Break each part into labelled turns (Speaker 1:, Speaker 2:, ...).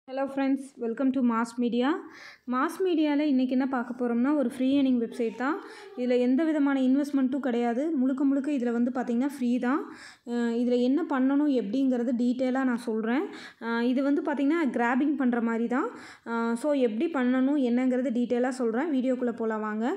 Speaker 1: hello friends welcome to mass media mass மீடியாவில் இன்றைக்கி என்ன பார்க்க போகிறோம்னா ஒரு ஃப்ரீ ஏர்னிங் வெப்சைட் தான் இதில் எந்த விதமான இன்வெஸ்ட்மெண்ட்டும் கிடையாது முழுக்க முழுக்க இதில் வந்து பார்த்திங்கன்னா ஃப்ரீ தான் இதில் என்ன பண்ணணும் எப்படிங்கிறது டீட்டெயிலாக நான் சொல்கிறேன் இது வந்து பார்த்திங்கன்னா கிராபிங் பண்ணுற மாதிரி தான் ஸோ எப்படி பண்ணணும் என்னங்கிறது டீட்டெயிலாக சொல்கிறேன் வீடியோக்குள்ளே போகலாம் வாங்க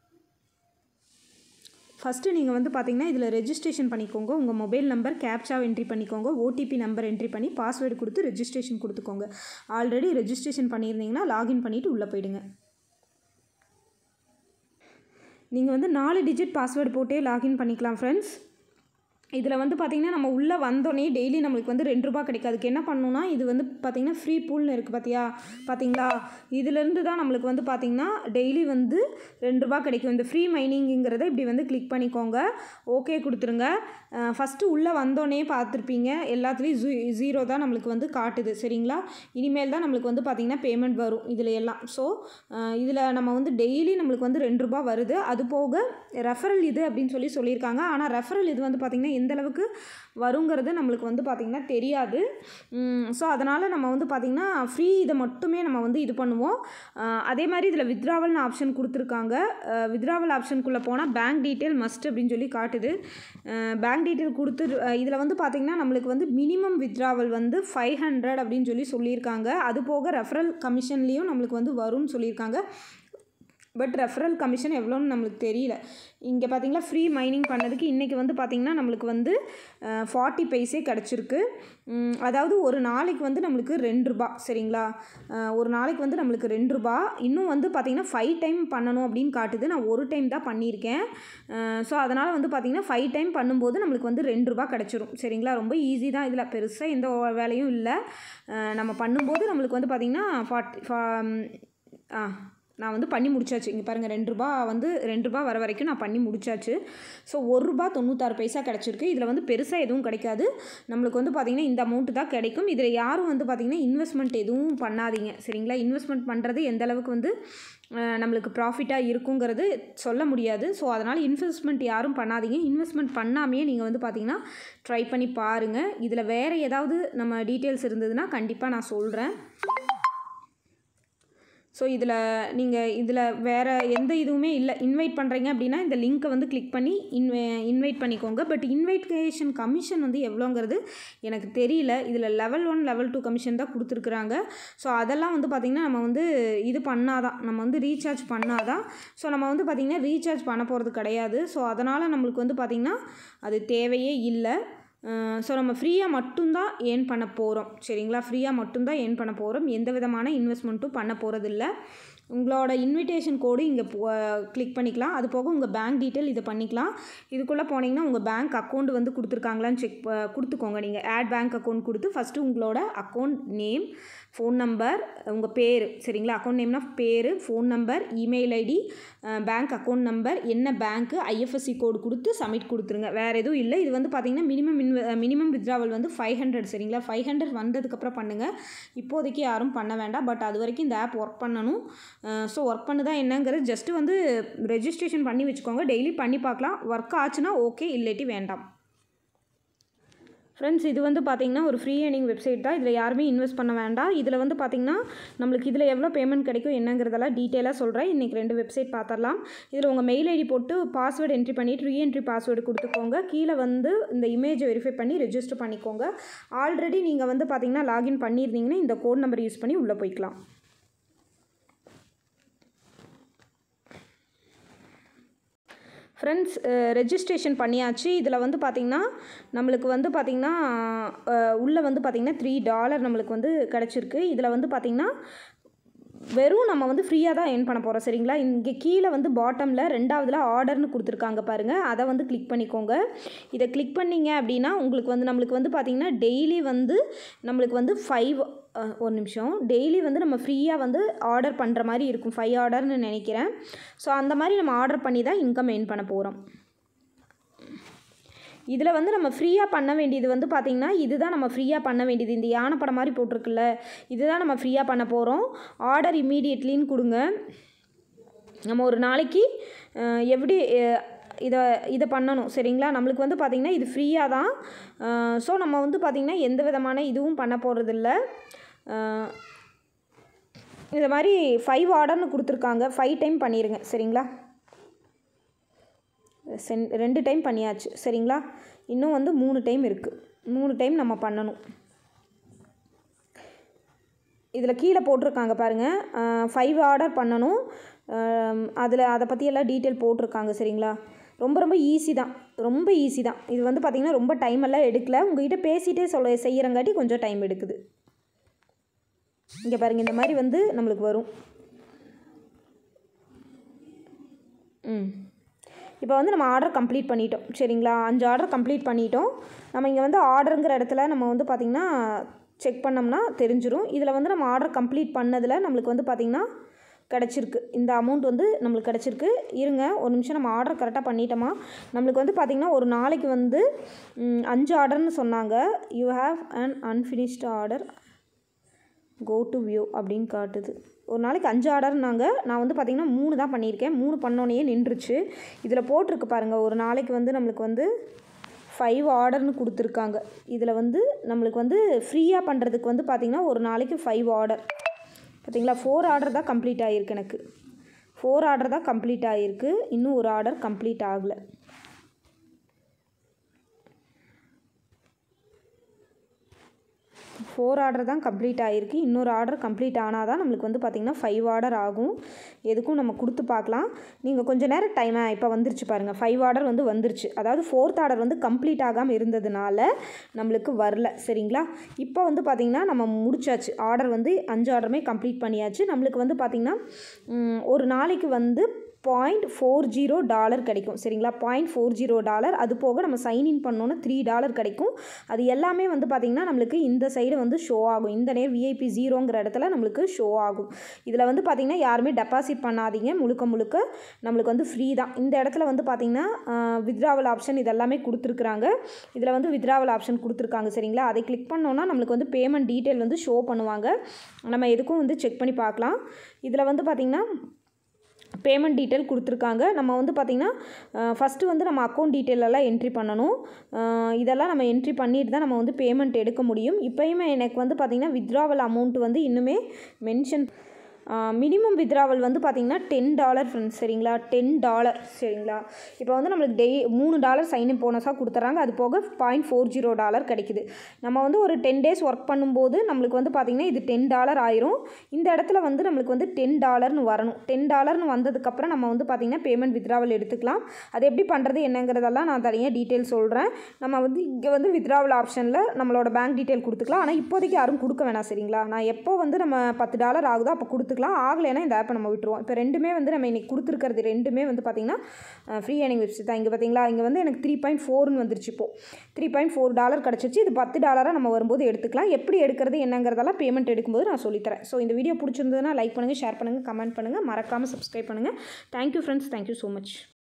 Speaker 1: ஃபஸ்ட்டு நீங்கள் வந்து பார்த்தீங்கன்னா இதில் ரெஜிஸ்ட்ரேஷன் பண்ணிக்கோங்க உங்கள் மொபைல் நம்பர் கேப்சாவை என்ட்ரி பண்ணிக்கோங்க ஓடிபி நம்பர் என்ட்ரி பண்ணி பாஸ்வேர்டு கொடுத்து ரெஜிஸ்ட்ரேஷன் கொடுத்துக்கோங்க ஆல்ரெடி ரெஜிஸ்ட்ரேஷன் பண்ணியிருந்தீங்கன்னா லாகின் பண்ணிவிட்டு உள்ளே போயிடுங்க நீங்கள் வந்து நாலு டிஜிட் பாஸ்வேர்டு போட்டே லாகின் பண்ணிக்கலாம் ஃப்ரெண்ட்ஸ் இதில் வந்து பார்த்திங்கன்னா நம்ம உள்ளே வந்தோடனே டெய்லி நம்மளுக்கு வந்து ரெண்டு ரூபா கிடைக்கும் அதுக்கு என்ன பண்ணணும்னா இது வந்து பார்த்திங்கன்னா ஃப்ரீ பூல்னு இருக்குது பார்த்தியா பார்த்தீங்களா இதுலேருந்து தான் நம்மளுக்கு வந்து பார்த்திங்கன்னா டெய்லி வந்து ரெண்டு ரூபா கிடைக்கும் இந்த ஃப்ரீ மைனிங்குங்கிறத இப்படி வந்து கிளிக் பண்ணிக்கோங்க ஓகே கொடுத்துருங்க ஃபஸ்ட்டு உள்ளே வந்தோடனே பார்த்துருப்பீங்க எல்லாத்துலேயும் ஜூ ஜீரோ தான் நம்மளுக்கு வந்து காட்டுது சரிங்களா இனிமேல் தான் நம்மளுக்கு வந்து பார்த்திங்கன்னா பேமெண்ட் வரும் இதில் எல்லாம் ஸோ இதில் நம்ம வந்து டெய்லி நம்மளுக்கு வந்து ரெண்டு ரூபா வருது அது போக ரெஃபரல் இது அப்படின்னு சொல்லி சொல்லியிருக்காங்க ஆனால் ரெஃபரல் இது வந்து பார்த்திங்கன்னா எந்த அளவுக்கு வருங்கிறது நம்மளுக்கு வந்து பார்த்திங்கன்னா தெரியாது ஸோ அதனால் நம்ம வந்து பார்த்திங்கன்னா ஃப்ரீ இதை மட்டுமே நம்ம வந்து இது பண்ணுவோம் அதே மாதிரி இதில் வித்ராவல்னு ஆப்ஷன் கொடுத்துருக்காங்க வித்ராவல் ஆப்ஷனுக்குள்ளே போனால் பேங்க் டீட்டெயில் மஸ்ட் அப்படின்னு சொல்லி காட்டுது பேங்க் டீட்டெயில் கொடுத்து இதில் வந்து பார்த்திங்கன்னா நம்மளுக்கு வந்து மினிமம் வித்ராவல் வந்து ஃபைவ் ஹண்ட்ரட் அப்படின்னு சொல்லி சொல்லியிருக்காங்க அது போக ரெஃபரல் கமிஷன்லேயும் நம்மளுக்கு வந்து வரும்னு சொல்லியிருக்காங்க பட் ரெஃபரல் கமிஷன் எவ்வளோன்னு நம்மளுக்கு தெரியல இங்கே பார்த்தீங்களா ஃப்ரீ மைனிங் பண்ணதுக்கு இன்றைக்கி வந்து பார்த்திங்கன்னா நம்மளுக்கு வந்து ஃபார்ட்டி பைஸே கிடச்சிருக்கு அதாவது ஒரு நாளைக்கு வந்து நம்மளுக்கு ரெண்டு ரூபா சரிங்களா ஒரு நாளைக்கு வந்து நம்மளுக்கு ரெண்டு ரூபா இன்னும் வந்து பார்த்திங்கன்னா ஃபைவ் டைம் பண்ணணும் அப்படின்னு காட்டுது நான் ஒரு டைம் தான் பண்ணியிருக்கேன் ஸோ அதனால் வந்து பார்த்திங்கன்னா ஃபைவ் டைம் பண்ணும்போது நம்மளுக்கு வந்து ரெண்டு ரூபா கிடச்சிரும் சரிங்களா ரொம்ப ஈஸி தான் இதில் பெருசாக எந்த வேலையும் இல்லை நம்ம பண்ணும்போது நம்மளுக்கு வந்து பார்த்திங்கன்னா ஃபார்ட்டி ஆ நான் வந்து பண்ணி முடிச்சாச்சு இங்கே பாருங்கள் ரெண்டு ரூபா வந்து ரெண்டு ரூபா வர வரைக்கும் நான் பண்ணி முடிச்சாச்சு ஸோ ஒரு ரூபா தொண்ணூத்தாறு பைசா கிடச்சிருக்கு இதில் வந்து பெருசாக எதுவும் கிடைக்காது நம்மளுக்கு வந்து பார்த்திங்கன்னா இந்த அமௌண்ட்டு தான் கிடைக்கும் இதில் யாரும் வந்து பார்த்திங்கன்னா இன்வெஸ்ட்மெண்ட் எதுவும் பண்ணாதீங்க சரிங்களா இன்வெஸ்ட்மெண்ட் பண்ணுறது எந்த அளவுக்கு வந்து நம்மளுக்கு ப்ராஃபிட்டாக இருக்குங்கிறது சொல்ல முடியாது ஸோ அதனால் இன்வெஸ்ட்மெண்ட் யாரும் பண்ணாதீங்க இன்வெஸ்ட்மெண்ட் பண்ணாமையே நீங்கள் வந்து பார்த்திங்கன்னா ட்ரை பண்ணி பாருங்கள் இதில் வேறு ஏதாவது நம்ம டீட்டெயில்ஸ் இருந்ததுன்னா கண்டிப்பாக நான் சொல்கிறேன் ஸோ இதில் நீங்கள் இதில் வேறு எந்த இதுவுமே இல்லை இன்வைட் பண்ணுறீங்க அப்படின்னா இந்த லிங்க்கை வந்து கிளிக் பண்ணி இன்வை இன்வைட் பண்ணிக்கோங்க பட் இன்வைட்டேஷன் கமிஷன் வந்து எவ்வளோங்கிறது எனக்கு தெரியல இதில் level one level two commission தான் கொடுத்துருக்குறாங்க ஸோ அதெல்லாம் வந்து பார்த்திங்கன்னா நம்ம வந்து இது பண்ணாதான் நம்ம வந்து ரீசார்ஜ் பண்ணாதான் ஸோ நம்ம வந்து பார்த்திங்கன்னா ரீசார்ஜ் பண்ண போகிறது கிடையாது ஸோ அதனால் நம்மளுக்கு வந்து பார்த்திங்கன்னா அது தேவையே இல்லை ஸோ நம்ம ஃப்ரீயாக மட்டும்தான் ஏர்ன் பண்ண போகிறோம் சரிங்களா ஃப்ரீயாக மட்டும்தான் ஏர்ன் பண்ண போகிறோம் எந்த விதமான இன்வெஸ்ட்மெண்ட்டும் பண்ண போகிறதில்ல உங்களோட இன்விடேஷன் கோடு இங்கே கிளிக் பண்ணிக்கலாம் அது போக உங்கள் பேங்க் டீட்டெயில் இதை பண்ணிக்கலாம் இதுக்குள்ளே போனீங்கன்னா உங்கள் பேங்க் அக்கௌண்ட் வந்து கொடுத்துருக்காங்களான்னு செக் கொடுத்துக்கோங்க நீங்கள் ஆட் பேங்க் அக்கௌண்ட் கொடுத்து ஃபஸ்ட்டு உங்களோட அக்கௌண்ட் நேம் ஃபோன் நம்பர் உங்கள் பேர் சரிங்களா அக்கௌண்ட் நேம்னா பேர் phone number email ID bank account number என்ன பேங்க்கு ஐஎஃப்எஸ்சி கோடு கொடுத்து சப்மிட் கொடுத்துருங்க வேறு எதுவும் இல்லை இது வந்து பார்த்திங்கன்னா மினிமம் இன்வெ மினிமம் வித்ராவல் வந்து ஃபைவ் ஹண்ட்ரட் சரிங்களா ஃபைவ் ஹண்ட்ரட் வந்ததுக்கப்புறம் பண்ணுங்கள் இப்போதைக்கு யாரும் பண்ண வேண்டாம் பட் அது வரைக்கும் இந்த ஆப் ஒர்க் பண்ணணும் ஸோ ஒர்க் பண்ணுதா என்னங்கிறது ஜஸ்ட்டு வந்து ரெஜிஸ்ட்ரேஷன் பண்ணி வச்சுக்கோங்க டெய்லி பண்ணி பார்க்கலாம் ஒர்க் ஆச்சுன்னா ஓகே இல்லாட்டி வேண்டாம் ஃப்ரெண்ட்ஸ் இது வந்து பார்த்திங்கன்னா ஒரு ஃப்ரீ ஏர்னிங் வெப்சைட் தான் இதில் யாருமே இன்வெஸ்ட் பண்ண வேண்டாம் இதில் வந்து பார்த்திங்கன்னா நம்மளுக்கு இதில் எவ்வளோ பேமெண்ட் கிடைக்கும் என்னங்கிறதெல்லாம் டீட்டெயிலாக சொல்கிறேன் இன்றைக்கி ரெண்டு வெப்சைட் பார்த்துடலாம் இதில் உங்கள் மெயில் ஐடி போட்டு பாஸ்வேர்டு என்ட்ரி பண்ணிவிட்டு ரீஎன்ட்ரி பாஸ்வேர்டு கொடுத்துக்கோங்க கீழே வந்து இந்த இமேஜை வெரிஃபை பண்ணி ரெஜிஸ்டர் பண்ணிக்கோங்க ஆல்ரெடி நீங்கள் வந்து பார்த்திங்கன்னா லாகின் பண்ணியிருந்தீங்கன்னா இந்த கோட் நம்பர் யூஸ் பண்ணி உள்ளே போய்க்கலாம் ஃப்ரெண்ட்ஸ் ரெஜிஸ்ட்ரேஷன் பண்ணியாச்சு இதில் வந்து பார்த்திங்கன்னா நம்மளுக்கு வந்து பார்த்திங்கன்னா உள்ளே வந்து பார்த்திங்கன்னா த்ரீ டாலர் நம்மளுக்கு வந்து கிடச்சிருக்கு இதில் வந்து பார்த்திங்கன்னா வெறும் நம்ம வந்து ஃப்ரீயாக தான் ஏர்ன் பண்ண போகிறோம் சரிங்களா இங்கே கீழே வந்து பாட்டமில் ரெண்டாவதுல ஆர்டர்னு கொடுத்துருக்காங்க பாருங்கள் அதை வந்து கிளிக் பண்ணிக்கோங்க இதை கிளிக் பண்ணிங்க அப்படின்னா உங்களுக்கு வந்து நம்மளுக்கு வந்து பார்த்திங்கன்னா டெய்லி வந்து நம்மளுக்கு வந்து ஃபைவ் ஒரு நிமிஷம் டெய்லி வந்து நம்ம ஃப்ரீயாக வந்து ஆர்டர் பண்ணுற மாதிரி இருக்கும் ஃபைவ் ஆர்டர்னு நினைக்கிறேன் ஸோ அந்த மாதிரி நம்ம ஆர்டர் பண்ணி தான் இன்கம் ஏர்ன் பண்ண போகிறோம் இதில் வந்து நம்ம ஃப்ரீயாக பண்ண வேண்டியது வந்து பார்த்திங்கன்னா இதுதான் நம்ம ஃப்ரீயாக பண்ண வேண்டியது இந்த யானை படம் மாதிரி போட்டிருக்குல்ல இதுதான் நம்ம ஃப்ரீயாக பண்ண போகிறோம் ஆர்டர் இம்மீடியட்லின்னு கொடுங்க நம்ம ஒரு நாளைக்கு எப்படி இதை இதை பண்ணணும் சரிங்களா நம்மளுக்கு வந்து பார்த்திங்கன்னா இது ஃப்ரீயாக தான் ஸோ நம்ம வந்து பார்த்திங்கன்னா எந்த விதமான இதுவும் பண்ண போகிறதில்ல இந்த மாதிரி ஃபைவ் ஆர்டர்னு கொடுத்துருக்காங்க ஃபைவ் டைம் பண்ணிடுங்க சரிங்களா சென் ரெண்டு டைம் பண்ணியாச்சு சரிங்களா இன்னும் வந்து மூணு டைம் இருக்குது மூணு டைம் நம்ம பண்ணணும் இதில் கீழே போட்டிருக்காங்க பாருங்கள் ஃபைவ் ஆர்டர் பண்ணணும் அதில் அதை பற்றி எல்லாம் டீட்டெயில் போட்டிருக்காங்க சரிங்களா ரொம்ப ரொம்ப ஈஸி தான் ரொம்ப ஈஸி தான் இது வந்து பார்த்திங்கன்னா ரொம்ப டைம் எல்லாம் எடுக்கல உங்ககிட்ட பேசிகிட்டே சொல்ல செய்கிறங்காட்டி கொஞ்சம் டைம் எடுக்குது இங்கே பாருங்கள் இந்த மாதிரி வந்து நம்மளுக்கு வரும் ம் இப்போ வந்து நம்ம ஆர்டர் கம்ப்ளீட் பண்ணிட்டோம் சரிங்களா அஞ்சு ஆர்டர் கம்ப்ளீட் பண்ணிட்டோம் நம்ம இங்கே வந்து ஆர்டருங்கிற இடத்துல நம்ம வந்து பார்த்திங்கன்னா செக் பண்ணோம்னா தெரிஞ்சிரும் இதில் வந்து நம்ம ஆர்டர் கம்ப்ளீட் பண்ணதில் நம்மளுக்கு வந்து பார்த்திங்கன்னா கிடச்சிருக்கு இந்த அமௌண்ட் வந்து நம்மளுக்கு கிடச்சிருக்கு இருங்க ஒரு நிமிஷம் நம்ம ஆர்டர் கரெக்டாக பண்ணிட்டோமா நம்மளுக்கு வந்து பார்த்திங்கன்னா ஒரு நாளைக்கு வந்து ம், அஞ்சு ஆர்டர்னு சொன்னாங்க you have an unfinished order go to view அப்படின்னு காட்டுது ஒரு நாளைக்கு அஞ்சு ஆர்டர்னாங்க நான் வந்து பார்த்திங்கன்னா மூணு தான் பண்ணியிருக்கேன் மூணு பண்ணோன்னே நின்றுச்சு இதில் போட்டிருக்கு பாருங்கள் ஒரு நாளைக்கு வந்து நம்மளுக்கு வந்து ஃபைவ் ஆர்டர்னு கொடுத்துருக்காங்க இதில் வந்து நம்மளுக்கு வந்து ஃப்ரீயாக பண்ணுறதுக்கு வந்து பார்த்திங்கன்னா ஒரு நாளைக்கு ஃபைவ் ஆர்டர் பார்த்தீங்களா ஃபோர் ஆர்டர் தான் கம்ப்ளீட் ஆகிருக்கு எனக்கு ஃபோர் ஆர்டர் தான் கம்ப்ளீட் ஆகிருக்கு இன்னும் ஒரு ஆர்டர் கம்ப்ளீட் ஆகலை ஃபோர் ஆர்டர் தான் கம்ப்ளீட் ஆகிருக்கு இன்னொரு ஆர்டர் கம்ப்ளீட் ஆனால் தான் நம்மளுக்கு வந்து பார்த்திங்கன்னா ஃபைவ் ஆர்டர் ஆகும் எதுக்கும் நம்ம கொடுத்து பார்க்கலாம் நீங்கள் கொஞ்ச நேரம் டைம் இப்போ வந்துருச்சு பாருங்கள் ஃபைவ் ஆர்டர் வந்து வந்துருச்சு அதாவது ஃபோர்த் ஆர்டர் வந்து கம்ப்ளீட் ஆகாமல் இருந்ததுனால நம்மளுக்கு வரல சரிங்களா இப்போ வந்து பார்த்திங்கன்னா நம்ம முடிச்சாச்சு ஆர்டர் வந்து அஞ்சு ஆர்டருமே கம்ப்ளீட் பண்ணியாச்சு நம்மளுக்கு வந்து பார்த்திங்கன்னா ம், ஒரு நாளைக்கு வந்து பாயிண்ட் ஃபோர் ஜீரோ டாலர் கிடைக்கும் சரிங்களா பாயிண்ட் ஃபோர் ஜீரோ டாலர் அது போக நம்ம சைன் இன் பண்ணோன்னா த்ரீ டாலர் கிடைக்கும் அது எல்லாமே வந்து பார்த்திங்கன்னா நம்மளுக்கு இந்த சைடு வந்து ஷோ ஆகும் இந்த நேர் விஐபி ஜீரோங்கிற இடத்துல நம்மளுக்கு ஷோ ஆகும் இதில் வந்து பார்த்திங்கன்னா யாருமே டெபாசிட் பண்ணாதீங்க முழுக்க முழுக்க நம்மளுக்கு வந்து ஃப்ரீ தான் இந்த இடத்துல வந்து பார்த்திங்கன்னா வித்ராவல் ஆப்ஷன் இதெல்லாமே கொடுத்துருக்குறாங்க இதில் வந்து வித்ராவல் ஆப்ஷன் கொடுத்துருக்காங்க சரிங்களா அதை கிளிக் பண்ணோன்னா நம்மளுக்கு வந்து பேமெண்ட் டீட்டெயில் வந்து ஷோ பண்ணுவாங்க நம்ம எதுக்கும் வந்து செக் பண்ணி பார்க்கலாம் இதில் வந்து பார்த்திங்கன்னா பேமெண்ட் டீட்டெயில் கொடுத்துருக்காங்க நம்ம வந்து பார்த்திங்கன்னா ஃபஸ்ட்டு வந்து நம்ம அக்கௌண்ட் டீட்டெயில் எல்லாம் என்ட்ரி பண்ணணும் அஹ் இதெல்லாம் நம்ம என்ட்ரி பண்ணிட்டு தான் நம்ம வந்து பேமெண்ட் எடுக்க முடியும் இப்போயுமே எனக்கு வந்து பார்த்திங்கன்னா வித்ராவல் அமௌண்ட் வந்து இன்னுமே மென்ஷன் மினிமம் வித்ராவல் வந்து பார்த்திங்கன்னா டென் டாலர் ஃப்ரெண்ட்ஸ் சரிங்களா டென் டாலர் சரிங்களா இப்போ வந்து நம்மளுக்கு டெய் மூணு டாலர் சைன் போனஸாக கொடுத்துறாங்க அது போக பாயிண்ட் ஃபோர் ஜீரோ டாலர் கிடைக்குது நம்ம வந்து ஒரு டென் டேஸ் ஒர்க் பண்ணும்போது நம்மளுக்கு வந்து பார்த்திங்கன்னா இது டென் டாலர் ஆயிரும் இந்த இடத்துல வந்து நம்மளுக்கு வந்து டென் டாலர்னு வரணும் டென் டாலர்னு வந்ததுக்கப்புறம் நம்ம வந்து பார்த்திங்கன்னா பேமெண்ட் வித்ராவல் எடுத்துக்கலாம் அது எப்படி பண்ணுறது என்னங்கிறதெல்லாம் நான் தனியாக டீட்டெயில் சொல்கிறேன் நம்ம வந்து இங்கே வந்து வித்ராவல் ஆப்ஷனில் நம்மளோட பேங்க் டீட்டெயில் கொடுத்துக்கலாம் ஆனால் இப்போதைக்கு யாரும் கொடுக்க வேணாம் சரிங்களா நான் எப்போ வந்து நம்ம பத்து டாலர் ஆகுதோ அப்போ கொடுத்துக்கலாம் ஆகலைன்னா இந்த ஆப்பை நம்ம விட்டுருவோம் இப்போ ரெண்டுமே வந்து நம்ம இன்னைக்கு கொடுத்துருக்கிறது ரெண்டுமே வந்து பார்த்திங்கன்னா ஃப்ரீ ஏர்னிங் வெப்சைட் தான் இங்கே பார்த்தீங்களா இங்கே வந்து எனக்கு த்ரீ பாயிண்ட் ஃபோர்னு வந்துருச்சு இப்போ த்ரீ பாயிண்ட் ஃபோர் டாலர் கிடச்சிச்சு இது பத்து டாலராக நம்ம வரும்போது எடுத்துக்கலாம் எப்படி எடுக்கிறது என்னங்கிறதெல்லாம் பேமெண்ட் எடுக்கும்போது நான் சொல்லித்தரேன் ஸோ இந்த வீடியோ பிடிச்சிருந்ததுன்னா லைக் பண்ணுங்கள் ஷேர் பண்ணுங்கள் கமெண்ட் பண்ணுங்கள் மறக்காமல் சப்ஸ்கிரைப் பண்ணுங்கள் thank you friends thank you so much